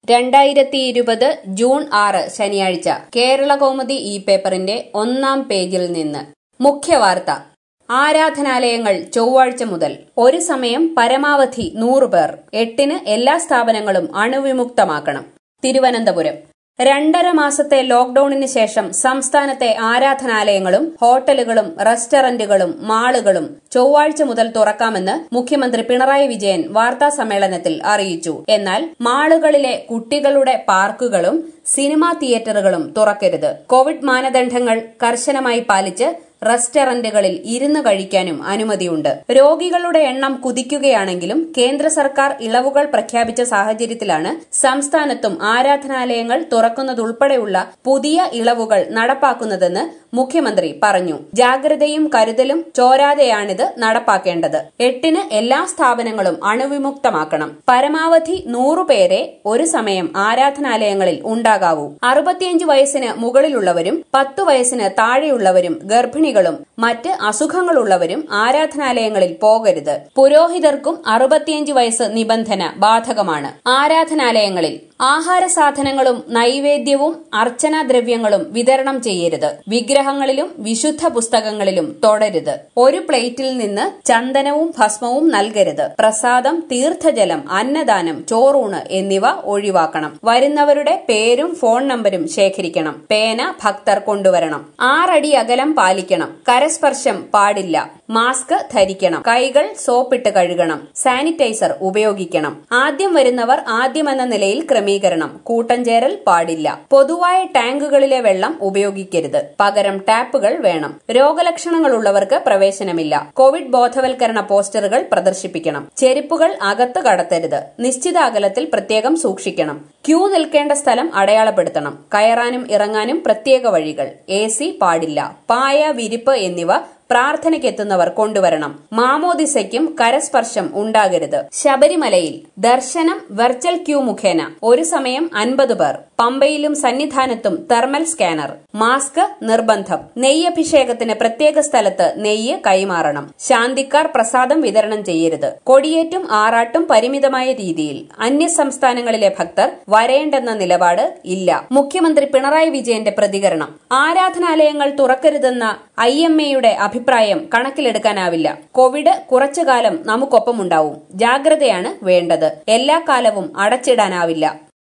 രണ്ടായിരത്തി ഇരുപത് ജൂൺ ആറ് ശനിയാഴ്ച കേരള കൗമുദി ഈ പേപ്പറിന്റെ ഒന്നാം പേജിൽ നിന്ന് മുഖ്യവാർത്ത ആരാധനാലയങ്ങൾ ചൊവ്വാഴ്ച മുതൽ ഒരു സമയം പരമാവധി നൂറ് പേർ എട്ടിന് എല്ലാ സ്ഥാപനങ്ങളും അണുവിമുക്തമാക്കണം തിരുവനന്തപുരം രണ്ടര മാസത്തെ ലോക്ഡൌണിന് ശേഷം സംസ്ഥാനത്തെ ആരാധനാലയങ്ങളും ഹോട്ടലുകളും റെസ്റ്റോറന്റുകളും മാളുകളും ചൊവ്വാഴ്ച മുതൽ തുറക്കാമെന്ന് മുഖ്യമന്ത്രി പിണറായി വിജയൻ വാർത്താ സമ്മേളനത്തിൽ അറിയിച്ചു എന്നാൽ മാളുകളിലെ കുട്ടികളുടെ പാർക്കുകളും സിനിമാ തിയേറ്ററുകളും തുറക്കരുത് കോവിഡ് മാനദണ്ഡങ്ങൾ കർശനമായി പാലിച്ച് റെസ്റ്റോറന്റുകളിൽ ഇരുന്ന് കഴിക്കാനും അനുമതിയുണ്ട് രോഗികളുടെ എണ്ണം കുതിക്കുകയാണെങ്കിലും കേന്ദ്ര സർക്കാർ ഇളവുകൾ പ്രഖ്യാപിച്ച സാഹചര്യത്തിലാണ് സംസ്ഥാനത്തും ആരാധനാലയങ്ങൾ തുറക്കുന്നതുൾപ്പെടെയുള്ള പുതിയ ഇളവുകൾ നടപ്പാക്കുന്നതെന്ന് മുഖ്യമന്ത്രി പറഞ്ഞു ജാഗ്രതയും കരുതലും ചോരാതെയാണിത് നടപ്പാക്കേണ്ടത് എട്ടിന് എല്ലാ സ്ഥാപനങ്ങളും അണുവിമുക്തമാക്കണം പരമാവധി നൂറുപേരെ ഒരു സമയം ആരാധനാലയങ്ങളിൽ ഉണ്ടാകാവൂ അറുപത്തിയഞ്ച് വയസ്സിന് മുകളിലുള്ളവരും പത്തു വയസ്സിന് താഴെയുള്ളവരും ഗർഭിണികളും മറ്റ് അസുഖങ്ങളുള്ളവരും ആരാധനാലയങ്ങളിൽ പോകരുത് പുരോഹിതർക്കും അറുപത്തിയഞ്ച് വയസ്സ് നിബന്ധന ബാധകമാണ് ആരാധനാലയങ്ങളിൽ ആഹാര സാധനങ്ങളും നൈവേദ്യവും അർച്ചനാദ്രവ്യങ്ങളും വിതരണം ചെയ്യരുത് വിഗ്രഹങ്ങളിലും വിശുദ്ധ പുസ്തകങ്ങളിലും തൊടരുത് ഒരു പ്ലേറ്റിൽ നിന്ന് ചന്ദനവും ഭസ്മവും നൽകരുത് പ്രസാദം തീർത്ഥജലം അന്നദാനം ചോറൂണ് എന്നിവ ഒഴിവാക്കണം വരുന്നവരുടെ പേരും ഫോൺ നമ്പരും ശേഖരിക്കണം പേന ഭക്തർ കൊണ്ടുവരണം ആറടി അകലം പാലിക്കണം കരസ്പർശം പാടില്ല മാസ്ക് ധരിക്കണം കൈകൾ സോപ്പിട്ട് കഴുകണം സാനിറ്റൈസർ ഉപയോഗിക്കണം ആദ്യം വരുന്നവർ ആദ്യമെന്ന നിലയിൽ ക്രമീകരണം കൂട്ടഞ്ചേരൽ പാടില്ല പൊതുവായ ടാങ്കുകളിലെ വെള്ളം ഉപയോഗിക്കരുത് പകരം ടാപ്പുകൾ വേണം രോഗലക്ഷണങ്ങളുള്ളവർക്ക് പ്രവേശനമില്ല കോവിഡ് ബോധവൽക്കരണ പോസ്റ്ററുകൾ പ്രദർശിപ്പിക്കണം ചെരുപ്പുകൾ അകത്ത് കടത്തരുത് നിശ്ചിത അകലത്തിൽ പ്രത്യേകം സൂക്ഷിക്കണം ക്യൂ നിൽക്കേണ്ട സ്ഥലം അടയാളപ്പെടുത്തണം കയറാനും ഇറങ്ങാനും പ്രത്യേക വഴികൾ എ പാടില്ല പായ വിരിപ്പ് എന്നിവ പ്രാർത്ഥനയ്ക്കെത്തുന്നവർ കൊണ്ടുവരണം മാമോദിസയ്ക്കും കരസ്പർശം ഉണ്ടാകരുത് ശബരിമലയിൽ ദർശനം വെർച്വൽ ക്യൂ മുഖേന ഒരു സമയം അൻപത് പേർ പമ്പയിലും സന്നിധാനത്തും തെർമൽ സ്കാനർ മാസ്ക് നിർബന്ധം നെയ്യഭിഷേകത്തിന് പ്രത്യേക സ്ഥലത്ത് നെയ്യ് കൈമാറണം ശാന്തിക്കാർ പ്രസാദം വിതരണം ചെയ്യരുത് കൊടിയേറ്റും ആറാട്ടും പരിമിതമായ രീതിയിൽ അന്യ സംസ്ഥാനങ്ങളിലെ ഭക്തർ വരേണ്ടെന്ന നിലപാട് ഇല്ല മുഖ്യമന്ത്രി പിണറായി വിജയന്റെ പ്രതികരണം ആരാധനാലയങ്ങൾ തുറക്കരുതെന്ന ഐ എം എയുടെ അഭിപ്രായം കണക്കിലെടുക്കാനാവില്ല കോവിഡ് കുറച്ചുകാലം നമുക്കൊപ്പമുണ്ടാവും ജാഗ്രതയാണ് വേണ്ടത് എല്ലാ കാലവും അടച്ചിടാനാവില്ല